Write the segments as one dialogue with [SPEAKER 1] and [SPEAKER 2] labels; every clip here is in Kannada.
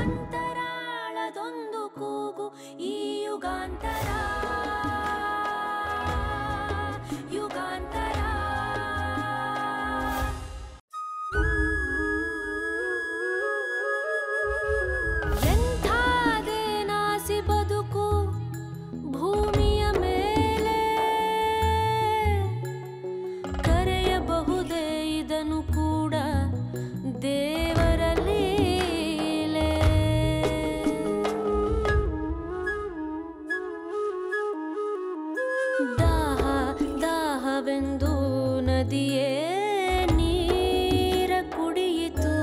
[SPEAKER 1] ಅಂತರಾಳದೊಂದು ಕೂಗು ಈ ಯುಗಾಂತರ ಯುಗಾಂತರ ಎಂಥಾದೇನಾಸಿ ಬದುಕು ಭೂಮಿಯ ಮೇಲೆ ಕರೆಯಬಹುದೇ ಇದನ್ನು ಕೂಡ ದೇವರ ಲೀಲೆ ದಾಹ ದಾಹವೆಂದು ನದಿಯೇ ನೀರ ಕುಡಿಯಿತು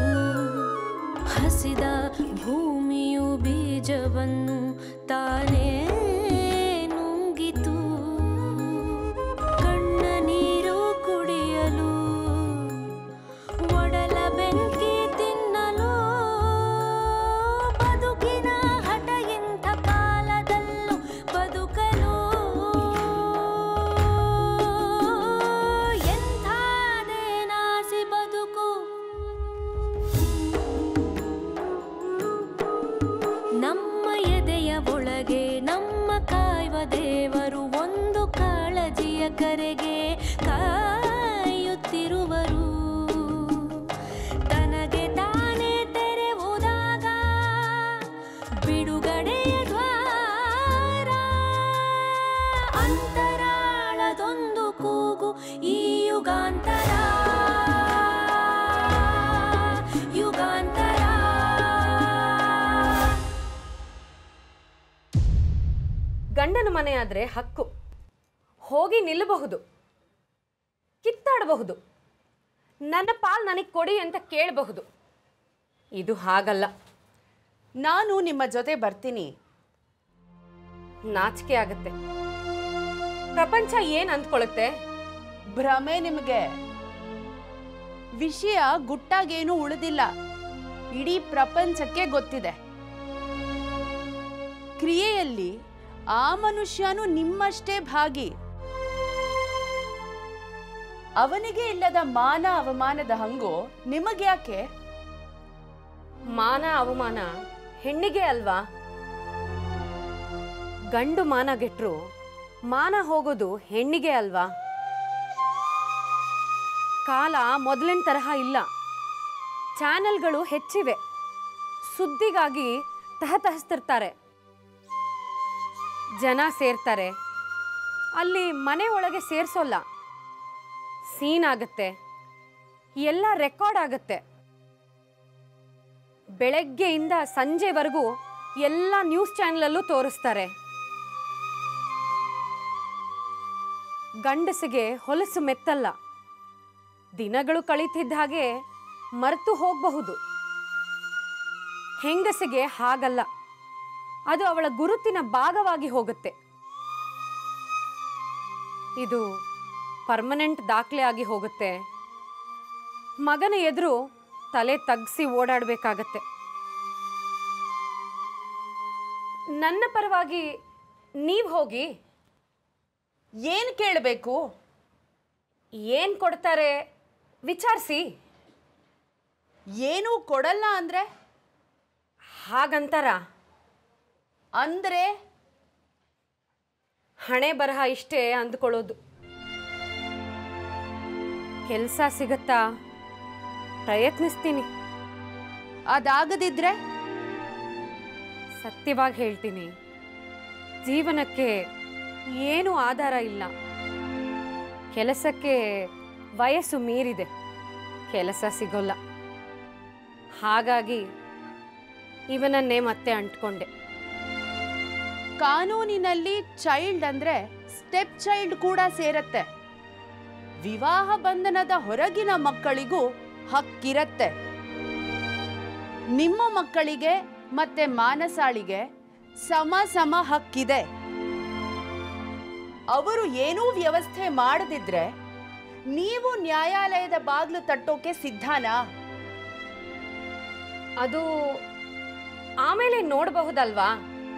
[SPEAKER 1] ಹಸಿದ ಭೂಮಿಯು ಬೀಜವನ್ನು ತಾನೇ ನುಂಗಿತು ಕಣ್ಣ ನೀರು ಕುಡಿಯಲು ಒಡಲ ಬೆಂಕಿ ತಿನ್ನಲು ಬದುಕಿನ ಹಠ ಇಂಥ ಕಾಲದಲ್ಲೂ ಬದುಕಲು ಎಂಥಾದೇನಾಸಿ ಬದುಕು ನಮ್ಮ ಎದೆಯ ಒಳಗೆ ನಮ್ಮ ಕಾಯುವ ದೇವರು ಒಂದು ಕಾಳಜಿಯ ಕರೆಗೆ ಕಾಯುತ್ತಿರುವರು ತನಗೆ ತಾನೇ ತೆರೆವುದಾಗ ಬಿಡುಗಡೆಯ ದ್ವಾರ ಅಂತರಾಳದೊಂದು ಕೂಗು ಈ ಯುಗಾಂತರ ಯುಗಾಂತರ
[SPEAKER 2] ಗಂಡನ ಮನೆ ಆದರೆ ಹಕ್ಕು ಹೋಗಿ ನಿಲ್ಲಬಹುದು ಕಿತ್ತಾಡಬಹುದು ನನ್ನ ಪಾಲ್ ನನಗೆ ಕೊಡಿ ಅಂತ ಕೇಳಬಹುದು ಇದು ಹಾಗಲ್ಲ
[SPEAKER 3] ನಾನು ನಿಮ್ಮ ಜೊತೆ ಬರ್ತೀನಿ
[SPEAKER 2] ನಾಚಿಕೆ ಆಗತ್ತೆ ಪ್ರಪಂಚ ಏನ್ ಅಂದ್ಕೊಳುತ್ತೆ
[SPEAKER 3] ಭ್ರಮೆ ನಿಮಗೆ ವಿಷಯ ಗುಟ್ಟಾಗೇನೂ ಉಳಿದಿಲ್ಲ ಇಡೀ ಪ್ರಪಂಚಕ್ಕೆ ಗೊತ್ತಿದೆ ಕ್ರಿಯೆಯಲ್ಲಿ ಆ ಮನುಷ್ಯನು ನಿಮ್ಮಷ್ಟೇ ಭಾಗಿ ಅವನಿಗೆ ಇಲ್ಲದ ಮಾನ ಅವಮಾನದ ಹಂಗು ನಿಮಗ್ಯಾಕೆ
[SPEAKER 2] ಮಾನ ಅವಮಾನ ಹೆಣ್ಣಿಗೆ ಅಲ್ವಾ ಗಂಡು ಮಾನ ಗೆಟ್ರು ಮಾನ ಹೋಗೋದು ಹೆಣ್ಣಿಗೆ ಅಲ್ವಾ ಕಾಲ ಮೊದಲಿನ ತರಹ ಇಲ್ಲ ಚಾನೆಲ್ಗಳು ಹೆಚ್ಚಿವೆ ಸುದ್ದಿಗಾಗಿ ತಹತಹಿಸ್ತಿರ್ತಾರೆ ಜನ ಸೇರ್ತಾರೆ ಅಲ್ಲಿ ಮನೆ ಒಳಗೆ ಸೇರಿಸೋಲ್ಲ ಸೀನ್ ಆಗತ್ತೆ ಎಲ್ಲ ರೆಕಾರ್ಡ್ ಆಗತ್ತೆ ಬೆಳಗ್ಗೆಯಿಂದ ಸಂಜೆವರೆಗೂ ಎಲ್ಲ ನ್ಯೂಸ್ ಚಾನೆಲಲ್ಲೂ ತೋರಿಸ್ತಾರೆ ಗಂಡಸಿಗೆ ಹೊಲಸು ಮೆತ್ತಲ್ಲ ದಿನಗಳು ಕಳೀತಿದ್ದ ಹಾಗೆ ಮರೆತು ಹೋಗಬಹುದು ಹೆಂಗಸಿಗೆ ಹಾಗಲ್ಲ ಅದು ಅವಳ ಗುರುತಿನ ಭಾಗವಾಗಿ ಹೋಗುತ್ತೆ ಇದು ಪರ್ಮನೆಂಟ್ ದಾಖಲೆ ಆಗಿ ಹೋಗುತ್ತೆ ಮಗನ ಎದುರು ತಲೆ ತಗ್ಸಿ ಓಡಾಡಬೇಕಾಗತ್ತೆ ನನ್ನ ಪರವಾಗಿ ನೀವು ಹೋಗಿ
[SPEAKER 3] ಏನ್ ಕೇಳಬೇಕು
[SPEAKER 2] ಏನು ಕೊಡ್ತಾರೆ ವಿಚಾರಿಸಿ
[SPEAKER 3] ಏನೂ ಕೊಡಲ್ಲ ಅಂದ್ರೆ
[SPEAKER 2] ಹಾಗಂತಾರ
[SPEAKER 3] ಅಂದ್ರೆ
[SPEAKER 2] ಹಣೆ ಬರಹ ಇಷ್ಟೇ ಅಂದ್ಕೊಳ್ಳೋದು ಕೆಲಸ ಸಿಗತ್ತಾ ಪ್ರಯತ್ನಿಸ್ತೀನಿ
[SPEAKER 3] ಅದಾಗದಿದ್ರೆ
[SPEAKER 2] ಸತ್ಯವಾಗಿ ಹೇಳ್ತೀನಿ ಜೀವನಕ್ಕೆ ಏನೂ ಆಧಾರ ಇಲ್ಲ ಕೆಲಸಕ್ಕೆ ವಯಸ್ಸು ಮೀರಿದೆ ಕೆಲಸ ಸಿಗೋಲ್ಲ ಹಾಗಾಗಿ ಇವನನ್ನೇ ಮತ್ತೆ ಅಂಟ್ಕೊಂಡೆ
[SPEAKER 3] ಕಾನೂನಿನಲ್ಲಿ ಚೈಲ್ಡ್ ಅಂದ್ರೆ ಸ್ಟೆಪ್ ಚೈಲ್ಡ್ ಕೂಡ ಸೇರತ್ತೆ ವಿವಾಹ ಬಂಧನದ ಹೊರಗಿನ ಮಕ್ಕಳಿಗೂ ಹಕ್ಕಿರತ್ತೆ ನಿಮ್ಮ ಮಕ್ಕಳಿಗೆ ಮತ್ತೆ ಮಾನಸಾಳಿಗೆ ಸಮ ಸಮ ಹಕ್ಕಿದೆ ಅವರು ಏನೂ ವ್ಯವಸ್ಥೆ ಮಾಡದಿದ್ರೆ ನೀವು ನ್ಯಾಯಾಲಯದ ಬಾಗ್ಲು ತಟ್ಟೋಕೆ ಸಿದ್ಧಾನಾ
[SPEAKER 2] ಅದು ಆಮೇಲೆ ನೋಡಬಹುದಲ್ವಾ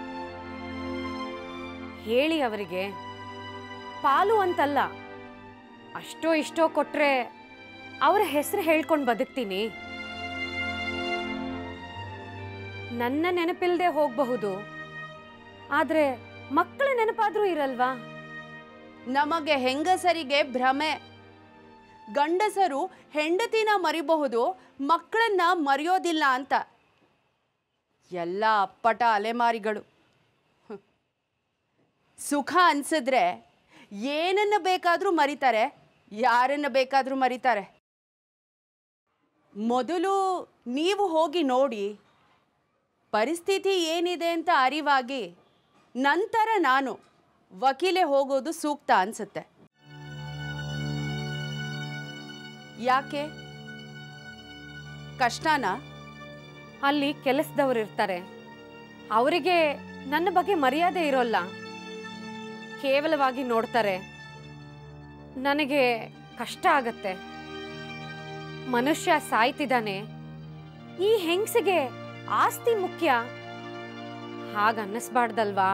[SPEAKER 2] ಹೇಳಿ ಅವರಿಗೆ ಪಾಲು ಅಂತಲ್ಲ ಅಷ್ಟೋ ಇಷ್ಟೋ ಕೊಟ್ರೆ ಅವರ ಹೆಸರು ಹೇಳ್ಕೊಂಡು ಬದುಕ್ತೀನಿ ನನ್ನ ನೆನಪಿಲ್ಲದೆ ಹೋಗಬಹುದು ಆದರೆ ಮಕ್ಕಳ ನೆನಪಾದ್ರೂ ಇರಲ್ವಾ
[SPEAKER 3] ನಮಗೆ ಹೆಂಗಸರಿಗೆ ಭ್ರಮೆ ಗಂಡಸರು ಹೆಂಡತಿನ ಮರಿಬಹುದು ಮಕ್ಕಳನ್ನ ಮರೆಯೋದಿಲ್ಲ ಅಂತ ಎಲ್ಲ ಅಪ್ಪಟ ಅಲೆಮಾರಿಗಳು ಹ್ಮ್. ಸುಖ ಅನ್ಸಿದ್ರೆ ಏನನ್ನ ಬೇಕಾದರೂ ಮರಿತಾರೆ ಯಾರನ್ನ ಬೇಕಾದರೂ ಮರಿತಾರೆ ಮೊದಲು ನೀವು ಹೋಗಿ ನೋಡಿ ಪರಿಸ್ಥಿತಿ ಏನಿದೆ ಅಂತ ಅರಿವಾಗಿ ನಂತರ ನಾನು ವಕೀಲೆ ಹೋಗೋದು ಸೂಕ್ತ ಅನ್ಸುತ್ತೆ ಯಾಕೆ ಕಷ್ಟನಾ
[SPEAKER 2] ಅಲ್ಲಿ ಕೆಲಸದವ್ರು ಇರ್ತಾರೆ ಅವರಿಗೆ ನನ್ನ ಬಗ್ಗೆ ಮರ್ಯಾದೆ ಇರೋಲ್ಲ ಕೇವಲವಾಗಿ ನೋಡ್ತಾರೆ ನನಗೆ ಕಷ್ಟ ಆಗತ್ತೆ ಮನುಷ್ಯ ಸಾಯ್ತಿದ್ದಾನೆ ಈ ಹೆಂಗಸಿಗೆ ಆಸ್ತಿ ಮುಖ್ಯ ಹಾಗನ್ನಿಸ್ಬಾರ್ದಲ್ವಾ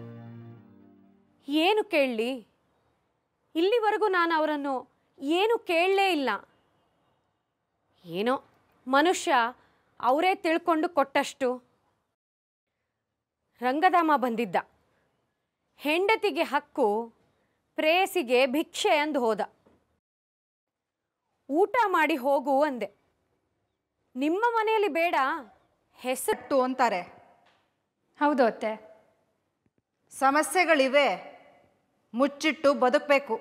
[SPEAKER 2] ಏನು ಕೇಳಲಿ ಇಲ್ಲಿವರೆಗೂ ನಾನು ಅವರನ್ನು ಏನು ಕೇಳಲೇ ಇಲ್ಲ ಏನೋ ಮನುಷ್ಯ ಅವರೇ ತಿಳ್ಕೊಂಡು ಕೊಟ್ಟಷ್ಟು ರಂಗಧಾಮ ಬಂದಿದ್ದ ಹೆಂಡತಿಗೆ ಹಕ್ಕು ಪ್ರೇಯಸಿಗೆ ಭಿಕ್ಷೆ ಅಂದು ಹೋದ ಊಟ ಮಾಡಿ ಹೋಗು ಅಂದೆ ನಿಮ್ಮ ಮನೆಯಲ್ಲಿ ಬೇಡ ಹೆಸರು
[SPEAKER 4] ಕಟ್ಟು ಅಂತಾರೆ
[SPEAKER 5] ಹೌದು ಅತ್ತೆ
[SPEAKER 4] ಸಮಸ್ಯೆಗಳಿವೆ ಮುಚ್ಚಿಟ್ಟು ಬದುಕಬೇಕು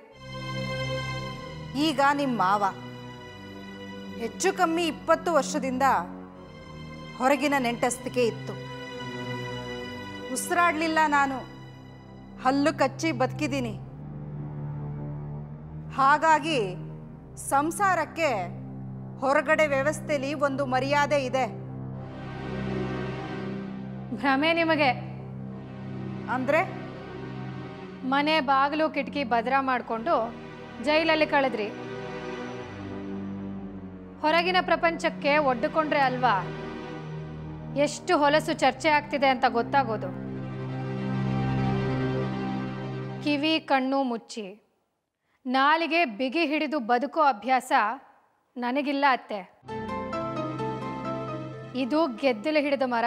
[SPEAKER 4] ಈಗ ನಿಮ್ಮ ಮಾವ ಹೆಚ್ಚು ಕಮ್ಮಿ ಇಪ್ಪತ್ತು ವರ್ಷದಿಂದ ಹೊರಗಿನ ನೆಂಟಸ್ತಿಕೆ ಇತ್ತು ಉಸಿರಾಡಲಿಲ್ಲ ನಾನು ಹಲ್ಲು ಕಚ್ಚಿ ಬದುಕಿದ್ದೀನಿ ಹಾಗಾಗಿ ಸಂಸಾರಕ್ಕೆ ಹೊರಗಡೆ ವ್ಯವಸ್ಥೆಲಿ ಒಂದು ಮರ್ಯಾದೆ ಇದೆ
[SPEAKER 5] ಭ್ರಮೆ ನಿಮಗೆ
[SPEAKER 4] ಅಂದರೆ
[SPEAKER 5] ಮನೆ ಬಾಗಿಲು ಕಿಟಕಿ ಭದ್ರ ಮಾಡಿಕೊಂಡು ಜೈಲಲ್ಲಿ ಕಳೆದ್ರಿ ಹೊರಗಿನ ಪ್ರಪಂಚಕ್ಕೆ ಒಡ್ಡುಕೊಂಡ್ರೆ ಅಲ್ವಾ ಎಷ್ಟು ಹೊಲಸು ಚರ್ಚೆ ಆಗ್ತಿದೆ ಅಂತ ಗೊತ್ತಾಗೋದು ಕಿವಿ ಕಣ್ಣು ಮುಚ್ಚಿ ನಾಲಿಗೆ ಬಿಗಿ ಹಿಡಿದು ಬದುಕೋ ಅಭ್ಯಾಸ ನನಗಿಲ್ಲ ಅತ್ತೆ ಇದು ಗೆದ್ದಲು ಹಿಡಿದ ಮರ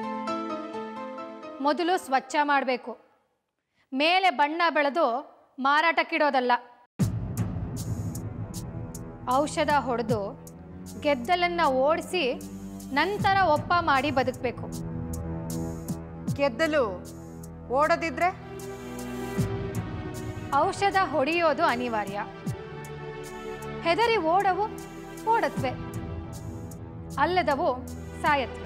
[SPEAKER 5] ಮೊದಲು ಸ್ವಚ್ಛ ಮಾಡಬೇಕು ಮೇಲೆ ಬಣ್ಣ ಬೆಳೆದು ಮಾರಾಟಕ್ಕಿಡೋದಲ್ಲ ಔಷಧ ಹೊಡೆದು ಗೆದ್ದಲನ್ನು ಓಡಿಸಿ ನಂತರ ಒಪ್ಪ ಮಾಡಿ ಬದುಕಬೇಕು
[SPEAKER 4] ಗೆದ್ದಲು ಓಡದಿದ್ರೆ
[SPEAKER 5] ಔಷಧ ಹೊಡೆಯೋದು ಅನಿವಾರ್ಯ ಹೆದರಿ ಓಡವು ಓಡತ್ವೆ ಅಲ್ಲದವು ಸಾಯತ್ವೆ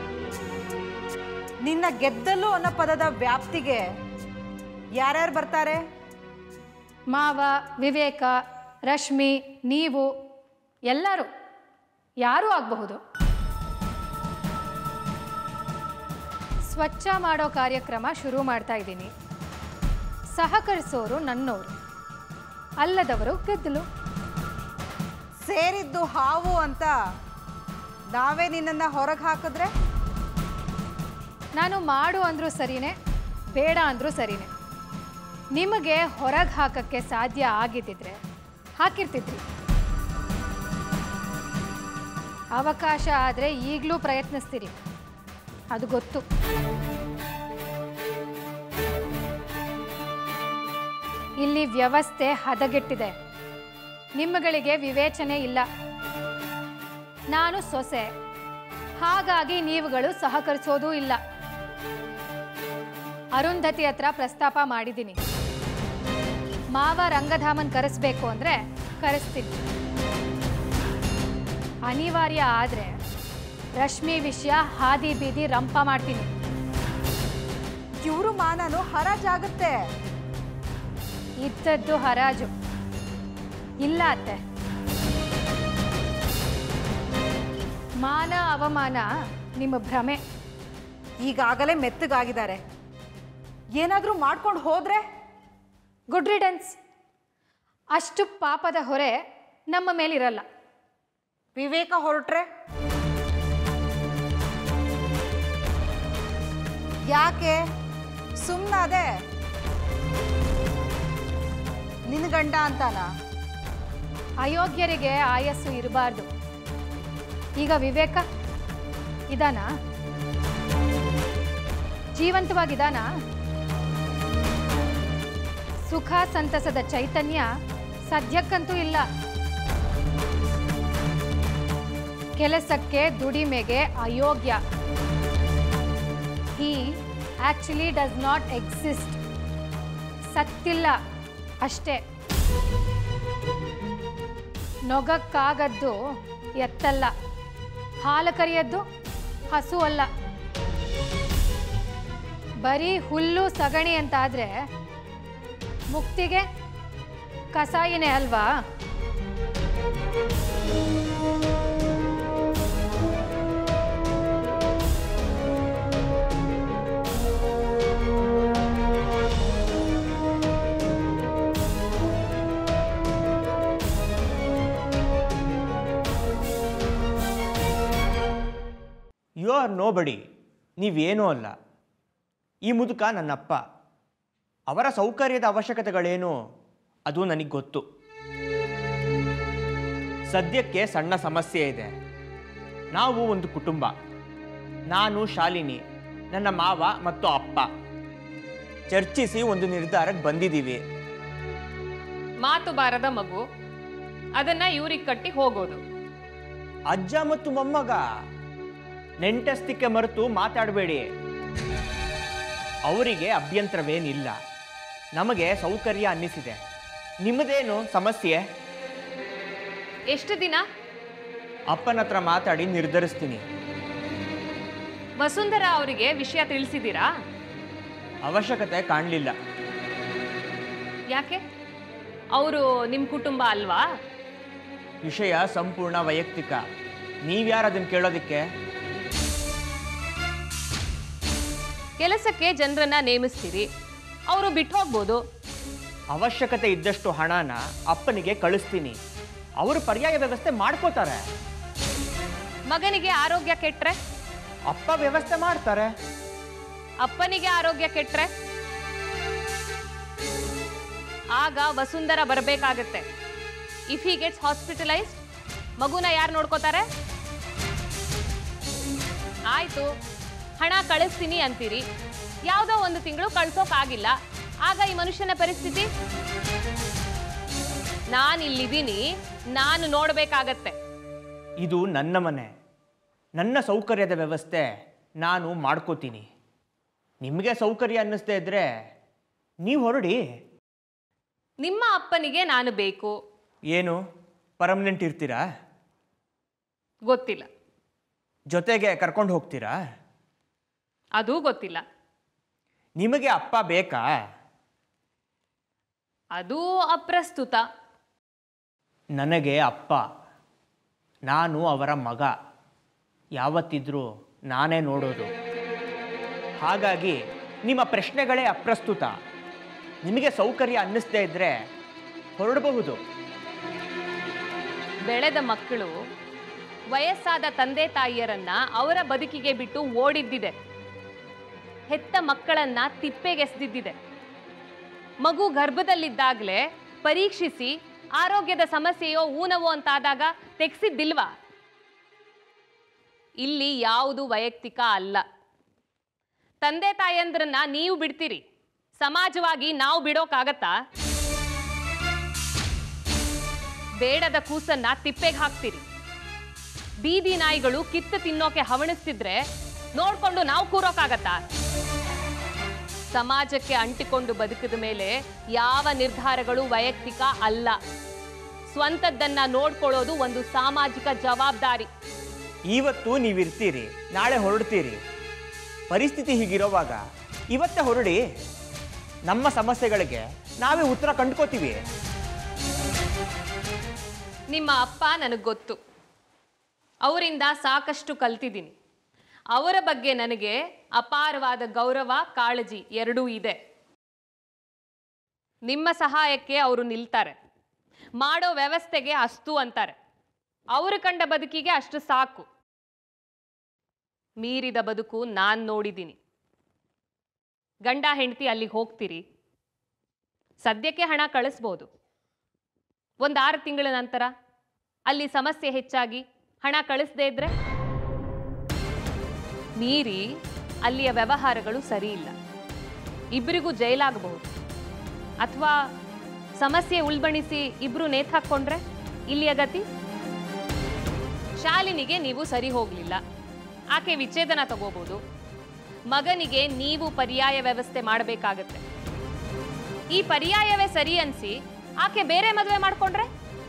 [SPEAKER 4] ನಿನ್ನ ಗೆದ್ದಲು ಅನ್ನೋ ಪದದ ವ್ಯಾಪ್ತಿಗೆ ಯಾರ್ಯಾರು ಬರ್ತಾರೆ
[SPEAKER 5] ಮಾವ ವಿವೇಕ ರಶ್ಮಿ ನೀವು ಎಲ್ಲರೂ ಯಾರೂ ಆಗಬಹುದು ಸ್ವಚ್ಛ ಮಾಡೋ ಕಾರ್ಯಕ್ರಮ ಶುರು ಮಾಡ್ತಾ ಇದ್ದೀನಿ ಸಹಕರಿಸೋರು ನನ್ನೋರು ಅಲ್ಲದವರು ಗೆದ್ದಲು
[SPEAKER 4] ಸೇರಿದ್ದು ಹಾವು ಅಂತ ನಾವೇ ನಿನ್ನನ್ನು ಹೊರಗೆ ಹಾಕಿದ್ರೆ
[SPEAKER 5] ನಾನು ಮಾಡು ಅಂದರೂ ಸರಿನೇ ಬೇಡ ಅಂದರೂ ಸರಿನೇ ನಿಮಗೆ ಹೊರಗೆ ಹಾಕಕ್ಕೆ ಸಾಧ್ಯ ಆಗಿದ್ದಿದ್ರೆ ಹಾಕಿರ್ತಿದ್ರಿ ಅವಕಾಶ ಆದರೆ ಈಗಲೂ ಪ್ರಯತ್ನಿಸ್ತೀರಿ ಅದು ಗೊತ್ತು ಇಲ್ಲಿ ವ್ಯವಸ್ಥೆ ಹದಗೆಟ್ಟಿದೆ ನಿಮ್ಮಗಳಿಗೆ ವಿವೇಚನೆ ಇಲ್ಲ ನಾನು ಸೊಸೆ ಹಾಗಾಗಿ ನೀವುಗಳು ಸಹಕರಿಸೋದೂ ಇಲ್ಲ ಅರುಂಧತಿ ಹತ್ರ ಪ್ರಸ್ತಾಪ ಮಾಡಿದ್ದೀನಿ ಮಾವ ರಂಗಧಾಮನ್ ಕರೆಸ್ಬೇಕು ಅಂದ್ರೆ ಕರೆಸ್ತೀನಿ ಅನಿವಾರ್ಯ ಆದ್ರೆ ರಶ್ಮಿ ವಿಷಯ ಹಾದಿ ಬೀದಿ ರಂಪ ಮಾಡ್ತೀನಿ
[SPEAKER 4] ಇವರು ಮಾನನು ಹರಾಜಾಗುತ್ತೆ
[SPEAKER 5] ಇದ್ದದ್ದು ಹರಾಜು ಇಲ್ಲ ಅತ್ತೆ ಮಾನ ಅವಮಾನ ನಿಮ್ಮ ಭ್ರಮೆ
[SPEAKER 4] ಈಗಾಗಲೇ ಮೆತ್ತಗಾಗಿದ್ದಾರೆ ಏನಾದರೂ ಮಾಡ್ಕೊಂಡು ಹೋದ್ರೆ
[SPEAKER 5] ಗುಡ್ ರಿಡನ್ಸ್ ಅಷ್ಟು ಪಾಪದ ಹೊರೆ ನಮ್ಮ ಮೇಲಿರಲ್ಲ
[SPEAKER 4] ವಿವೇಕ ಹೊರಟ್ರೆ ಯಾಕೆ ಸುಮ್ಮನಾದೆ ನಿನ್ನ ಗಂಡ ಅಂತಾನ
[SPEAKER 5] ಅಯೋಗ್ಯರಿಗೆ ಆಯಸ್ಸು ಇರಬಾರ್ದು ಈಗ ವಿವೇಕ ಇದಾನಾ ಜೀವಂತವಾಗಿದ್ದಾನಾ ಸುಖ ಸಂತಸದ ಚೈತನ್ಯ ಸದ್ಯಕ್ಕಂತೂ ಇಲ್ಲ ಕೆಲಸಕ್ಕೆ ದುಡಿಮೆಗೆ ಅಯೋಗ್ಯ he actually does not exist ಸತ್ತಿಲ್ಲ ಅಷ್ಟೇ ನೊಗಕ್ಕಾಗದ್ದು ಎತ್ತಲ್ಲ ಹಾಲು ಕರಿಯದ್ದು ಹಸು ಅಲ್ಲ ಬರೀ ಹುಲ್ಲು ಸಗಣಿ ಅಂತಾದ್ರೆ ಮುಕ್ತಿಗೆ ಕಸಾಯಿನೇ ಅಲ್ವಾ
[SPEAKER 6] ಯು ಆರ್ ನೋ ಬಡಿ ನೀವೇನೂ ಅಲ್ಲ ಈ ಮುದುಕ ನನ್ನಪ್ಪ ಅವರ ಸೌಕರ್ಯದ ಅವಶ್ಯಕತೆಗಳೇನು ಅದು ನನಗೆ ಗೊತ್ತು ಸದ್ಯಕ್ಕೆ ಸಣ್ಣ ಸಮಸ್ಯೆ ಇದೆ ನಾವು ಒಂದು ಕುಟುಂಬ ನಾನು ಶಾಲಿನಿ ನನ್ನ ಮಾವ ಮತ್ತು ಅಪ್ಪ ಚರ್ಚಿಸಿ ಒಂದು ನಿರ್ಧಾರಕ್ಕೆ ಬಂದಿದ್ದೀವಿ
[SPEAKER 2] ಮಾತು ಬಾರದ ಮಗು ಅದನ್ನ ಇವ್ರಿಗೆ ಕಟ್ಟಿ ಹೋಗೋದು
[SPEAKER 6] ಅಜ್ಜ ಮತ್ತು ಮೊಮ್ಮಗ ನೆಂಟಸ್ತಿಕೆ ಮರೆತು ಮಾತಾಡಬೇಡಿ ಅವರಿಗೆ ಅಭ್ಯಂತರವೇನಿಲ್ಲ ನಮಗೆ ಸೌಕರ್ಯ ಅನ್ನಿಸಿದೆ ನಿಮ್ಮದೇನು ಸಮಸ್ಯೆ
[SPEAKER 2] ಎಷ್ಟು ದಿನ
[SPEAKER 6] ಅಪ್ಪನ ಹತ್ರ ಮಾತಾಡಿ ನಿರ್ಧರಿಸ್ತೀನಿ
[SPEAKER 2] ವಸುಂಧರಾ ಅವರಿಗೆ ವಿಷಯ ತಿಳಿಸಿದ್ದೀರಾ
[SPEAKER 6] ಅವಶ್ಯಕತೆ ಕಾಣಲಿಲ್ಲ
[SPEAKER 2] ಯಾಕೆ ಅವರು ನಿಮ್ಮ ಕುಟುಂಬ ಅಲ್ವಾ
[SPEAKER 6] ವಿಷಯ ಸಂಪೂರ್ಣ ವೈಯಕ್ತಿಕ ನೀವ್ಯಾರು ಅದನ್ನು ಕೇಳೋದಕ್ಕೆ
[SPEAKER 2] ಕೆಲಸಕ್ಕೆ ಜನರನ್ನ ನೇಮಿಸ್ತೀರಿ ಅವರು ಬಿಟ್ಟು ಹೋಗ್ಬೋದು
[SPEAKER 6] ಅವಶ್ಯಕತೆ ಇದ್ದಷ್ಟು ಹಣನ ಅಪ್ಪನಿಗೆ ಕಳಿಸ್ತೀನಿ ಅವರು ಪರ್ಯಾಯ ವ್ಯವಸ್ಥೆ ಮಾಡ್ಕೋತಾರೆ
[SPEAKER 2] ಮಗನಿಗೆ ಆರೋಗ್ಯ ಕೆಟ್ರೆ
[SPEAKER 6] ಅಪ್ಪ ವ್ಯವಸ್ಥೆ ಮಾಡ್ತಾರೆ
[SPEAKER 2] ಅಪ್ಪನಿಗೆ ಆರೋಗ್ಯ ಕೆಟ್ರೆ ಆಗ ವಸುಂಧರ ಬರಬೇಕಾಗತ್ತೆ ಇಫ್ ಹಿ ಗೆಟ್ಸ್ ಹಾಸ್ಪಿಟಲೈಸ್ಡ್ ಮಗುನ ಯಾರು ನೋಡ್ಕೋತಾರೆ ಆಯ್ತು ಹಣ ಕಳಿಸ್ತೀನಿ ಅಂತೀರಿ ಯಾವುದೋ ಒಂದು ತಿಂಗಳು ಕಳ್ಸೋಕ್ಕಾಗಿಲ್ಲ ಆಗ ಈ ಮನುಷ್ಯನ ಪರಿಸ್ಥಿತಿ ನಾನು ಇಲ್ಲಿದ್ದೀನಿ ನಾನು ನೋಡಬೇಕಾಗತ್ತೆ
[SPEAKER 6] ಇದು ನನ್ನ ಮನೆ ನನ್ನ ಸೌಕರ್ಯದ ವ್ಯವಸ್ಥೆ ನಾನು ಮಾಡ್ಕೋತೀನಿ ನಿಮಗೆ ಸೌಕರ್ಯ ಅನ್ನಿಸ್ದೇ ಇದ್ದರೆ ನೀವು ಹೊರಡಿ
[SPEAKER 2] ನಿಮ್ಮ ಅಪ್ಪನಿಗೆ ನಾನು ಬೇಕು
[SPEAKER 6] ಏನು ಪರ್ಮನೆಂಟ್ ಇರ್ತೀರಾ
[SPEAKER 2] ಗೊತ್ತಿಲ್ಲ
[SPEAKER 6] ಜೊತೆಗೆ ಕರ್ಕೊಂಡು ಹೋಗ್ತೀರಾ
[SPEAKER 2] ಅದೂ ಗೊತ್ತಿಲ್ಲ
[SPEAKER 6] ನಿಮಗೆ ಅಪ್ಪ ಬೇಕಾ
[SPEAKER 2] ಅದು ಅಪ್ರಸ್ತುತ
[SPEAKER 6] ನನಗೆ ಅಪ್ಪ ನಾನು ಅವರ ಮಗ ಯಾವತ್ತಿದ್ರೂ ನಾನೇ ನೋಡೋದು ಹಾಗಾಗಿ ನಿಮ್ಮ ಪ್ರಶ್ನೆಗಳೇ ಅಪ್ರಸ್ತುತ ನಿಮಗೆ ಸೌಕರ್ಯ ಅನ್ನಿಸ್ದೇ ಇದ್ದರೆ ಹೊರಡಬಹುದು
[SPEAKER 2] ಬೆಳೆದ ಮಕ್ಕಳು ವಯಸ್ಸಾದ ತಂದೆ ತಾಯಿಯರನ್ನ ಅವರ ಬದುಕಿಗೆ ಬಿಟ್ಟು ಓಡಿದ್ದಿದೆ ಹೆತ್ತ ಮಕ್ಕಳನ್ನ ತಿಪ್ಪೆಗೆಸ್ದಿದ್ದಿದೆ ಮಗು ಗರ್ಭದಲ್ಲಿದ್ದಾಗಲೇ ಪರೀಕ್ಷಿಸಿ ಆರೋಗ್ಯದ ಸಮಸ್ಯೆಯೋ ಊನವೋ ಅಂತಾದಾಗ ತೆಗ್ಸಿದ್ದಿಲ್ವಾ ಇಲ್ಲಿ ಯಾವುದು ವೈಯಕ್ತಿಕ ಅಲ್ಲ ತಂದೆ ತಾಯಂದ್ರನ್ನ ನೀವು ಬಿಡ್ತೀರಿ ಸಮಾಜವಾಗಿ ನಾವು ಬಿಡೋಕ್ಕಾಗತ್ತಾ ಬೇಡದ ಕೂಸನ್ನ ತಿಪ್ಪೆಗೆ ಹಾಕ್ತೀರಿ ಬೀದಿ ನಾಯಿಗಳು ಕಿತ್ತು ತಿನ್ನೋಕೆ ಹವಣಿಸ್ತಿದ್ರೆ ನೋಡ್ಕೊಂಡು ನಾವು ಕೂರೋಕ್ಕಾಗತ್ತಾ ಸಮಾಜಕ್ಕೆ ಅಂಟಿಕೊಂಡು ಬದುಕಿದ ಮೇಲೆ ಯಾವ ನಿರ್ಧಾರಗಳು ವೈಯಕ್ತಿಕ ಅಲ್ಲ ಸ್ವಂತದ್ದನ್ನ ನೋಡ್ಕೊಳ್ಳೋದು ಒಂದು ಸಾಮಾಜಿಕ ಜವಾಬ್ದಾರಿ
[SPEAKER 6] ಇವತ್ತು ನೀವಿರ್ತೀರಿ ನಾಳೆ ಹೊರಡ್ತೀರಿ ಪರಿಸ್ಥಿತಿ ಹೀಗಿರೋವಾಗ ಇವತ್ತೇ ಹೊರಡಿ ನಮ್ಮ ಸಮಸ್ಯೆಗಳಿಗೆ ನಾವೇ ಉತ್ತರ ಕಂಡ್ಕೋತೀವಿ
[SPEAKER 2] ನಿಮ್ಮ ಅಪ್ಪ ನನಗೆ ಗೊತ್ತು ಅವರಿಂದ ಸಾಕಷ್ಟು ಕಲ್ತಿದ್ದೀನಿ ಅವರ ಬಗ್ಗೆ ನನಗೆ ಅಪಾರವಾದ ಗೌರವ ಕಾಳಜಿ ಎರಡೂ ಇದೆ ನಿಮ್ಮ ಸಹಾಯಕ್ಕೆ ಅವರು ನಿಲ್ತಾರೆ ಮಾಡೋ ವ್ಯವಸ್ಥೆಗೆ ಅಸ್ತು ಅಂತಾರೆ ಅವರು ಕಂಡ ಬದುಕಿಗೆ ಅಷ್ಟು ಸಾಕು ಮೀರಿದ ಬದುಕು ನಾನು ನೋಡಿದ್ದೀನಿ ಗಂಡ ಹೆಂಡತಿ ಅಲ್ಲಿಗೆ ಹೋಗ್ತೀರಿ ಸದ್ಯಕ್ಕೆ ಹಣ ಕಳಿಸ್ಬೋದು ಒಂದು ಆರು ತಿಂಗಳ ನಂತರ ಅಲ್ಲಿ ಸಮಸ್ಯೆ ಹೆಚ್ಚಾಗಿ ಹಣ ಕಳಿಸದೇ ಇದ್ರೆ ಮೀರಿ ಅಲ್ಲಿಯ ವ್ಯವಹಾರಗಳು ಸರಿ ಇಲ್ಲ ಇಬ್ಬರಿಗೂ ಜೈಲಾಗಬಹುದು ಅಥವಾ ಸಮಸ್ಯೆ ಉಲ್ಬಣಿಸಿ ಇಬ್ರು ನೇತಾಕೊಂಡ್ರೆ ಇಲ್ಲಿಯ ಗತಿ ಶಾಲಿನಿಗೆ ನೀವು ಸರಿ ಹೋಗಲಿಲ್ಲ ಆಕೆ ವಿಚ್ಛೇದನ ತಗೋಬಹುದು ಮಗನಿಗೆ ನೀವು ಪರ್ಯಾಯ ವ್ಯವಸ್ಥೆ ಮಾಡಬೇಕಾಗತ್ತೆ ಈ ಪರ್ಯಾಯವೇ ಸರಿ ಅನ್ಸಿ ಆಕೆ ಬೇರೆ ಮದುವೆ ಮಾಡ್ಕೊಂಡ್ರೆ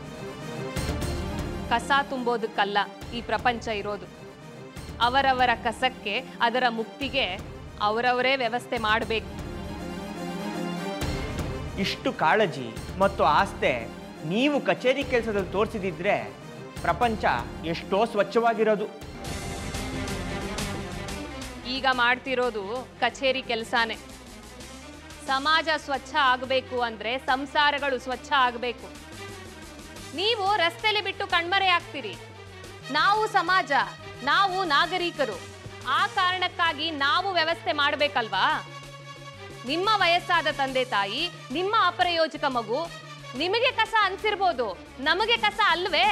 [SPEAKER 2] ಕಸ ತುಂಬೋದಕ್ಕಲ್ಲ ಈ ಪ್ರಪಂಚ ಇರೋದು ಅವರವರ ಕಸಕ್ಕೆ ಅದರ ಮುಕ್ತಿಗೆ ಅವರವರೇ ವ್ಯವಸ್ಥೆ ಮಾಡಬೇಕು
[SPEAKER 6] ಇಷ್ಟು ಕಾಳಜಿ ಮತ್ತು ಆಸ್ತೆ ನೀವು ಕಚೇರಿ ಕೆಲಸದಲ್ಲಿ ತೋರಿಸಿದಿದ್ರೆ ಪ್ರಪಂಚ ಎಷ್ಟೋ ಸ್ವಚ್ಛವಾಗಿರೋದು
[SPEAKER 2] ಈಗ ಮಾಡ್ತಿರೋದು ಕಚೇರಿ ಕೆಲಸನೇ ಸಮಾಜ ಸ್ವಚ್ಛ ಆಗಬೇಕು ಅಂದ್ರೆ ಸಂಸಾರಗಳು ಸ್ವಚ್ಛ ಆಗಬೇಕು ನೀವು ರಸ್ತೆಲಿ ಬಿಟ್ಟು ಕಣ್ಮರೆ ಆಗ್ತೀರಿ ನಾವು ಸಮಾಜ ನಾವು ನಾಗರಿಕರು ಆ ಕಾರಣಕ್ಕಾಗಿ ನಾವು ವ್ಯವಸ್ಥೆ ಮಾಡಬೇಕಲ್ವಾ ನಿಮ್ಮ ವಯಸ್ಸಾದ ತಂದೆ ತಾಯಿ ನಿಮ್ಮ ಅಪ್ರಯೋಜಕ ಮಗು ನಿಮಗೆ ಕಸ ಅನ್ಸಿರ್ಬೋದು ನಮಗೆ ಕಸ ಅಲ್ವೇ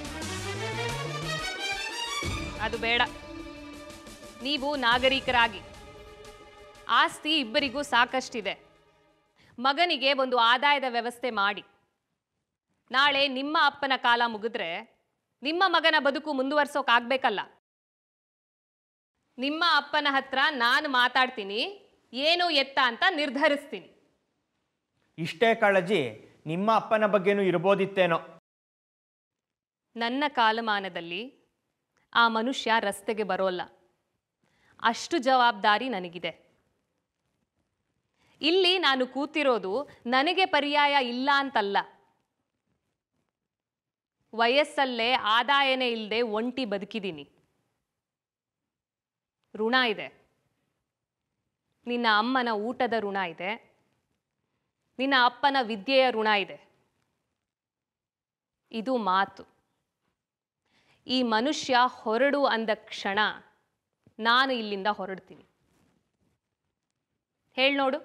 [SPEAKER 2] ಅದು ಬೇಡ ನೀವು ನಾಗರಿಕರಾಗಿ ಆಸ್ತಿ ಇಬ್ಬರಿಗೂ ಸಾಕಷ್ಟಿದೆ ಮಗನಿಗೆ ಒಂದು ಆದಾಯದ ವ್ಯವಸ್ಥೆ ಮಾಡಿ ನಾಳೆ ನಿಮ್ಮ ಅಪ್ಪನ ಕಾಲ ಮುಗಿದ್ರೆ ನಿಮ್ಮ ಮಗನ ಬದುಕು ಮುಂದುವರ್ಸೋಕಾಗ್ಬೇಕಲ್ಲ ನಿಮ್ಮ ಅಪ್ಪನ ಹತ್ರ ನಾನು ಮಾತಾಡ್ತೀನಿ ಏನು ಎತ್ತ ಅಂತ ನಿರ್ಧರಿಸ್ತೀನಿ
[SPEAKER 6] ಇಷ್ಟೇ ಕಾಳಜಿ ನಿಮ್ಮ ಅಪ್ಪನ ಬಗ್ಗೆನೂ ಇರ್ಬೋದಿತ್ತೇನೋ
[SPEAKER 2] ನನ್ನ ಕಾಲಮಾನದಲ್ಲಿ ಆ ಮನುಷ್ಯ ರಸ್ತೆಗೆ ಬರೋಲ್ಲ ಅಷ್ಟು ಜವಾಬ್ದಾರಿ ನನಗಿದೆ ಇಲ್ಲಿ ನಾನು ಕೂತಿರೋದು ನನಗೆ ಪರ್ಯಾಯ ಇಲ್ಲ ಅಂತಲ್ಲ ವಯಸ್ಸಲ್ಲೇ ಆದಾಯನೇ ಇಲ್ಲದೆ ಒಂಟಿ ಬದುಕಿದ್ದೀನಿ ಋಣ ಇದೆ ನಿನ್ನ ಅಮ್ಮನ ಊಟದ ಋಣ ಇದೆ ನಿನ್ನ ಅಪ್ಪನ ವಿದ್ಯೆಯ ಋಣ ಇದೆ ಇದು ಮಾತು ಈ ಮನುಷ್ಯ ಹೊರಡು ಅಂದ ಕ್ಷಣ ನಾನು ಇಲ್ಲಿಂದ ಹೊರಡ್ತೀನಿ ಹೇಳ್ ನೋಡು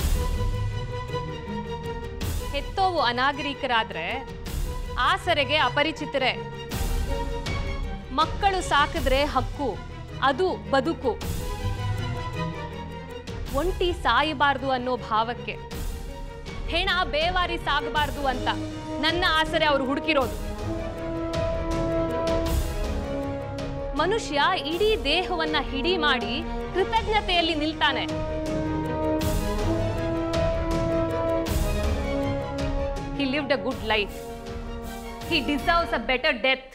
[SPEAKER 2] ಹೆತ್ತೋವು ಅನಾಗರಿಕರಾದ್ರೆ ಆಸರೆಗೆ ಅಪರಿಚಿತರೇ ಮಕ್ಕಳು ಸಾಕಿದ್ರೆ ಹಕ್ಕು ಅದು ಬದುಕು ಒಂಟಿ ಸಾಯಬಾರ್ದು ಅನ್ನೋ ಭಾವಕ್ಕೆ ಹೆಣ ಬೇವಾರಿ ಸಾಗಬಾರ್ದು ಅಂತ ನನ್ನ ಆಸರೆ ಅವರು ಹುಡುಕಿರೋದು ಮನುಷ್ಯ ಇಡೀ ದೇಹವನ್ನ ಹಿಡಿ ಮಾಡಿ ಕೃತಜ್ಞತೆಯಲ್ಲಿ ನಿಲ್ತಾನೆ He lived a good life. He deserves a better death.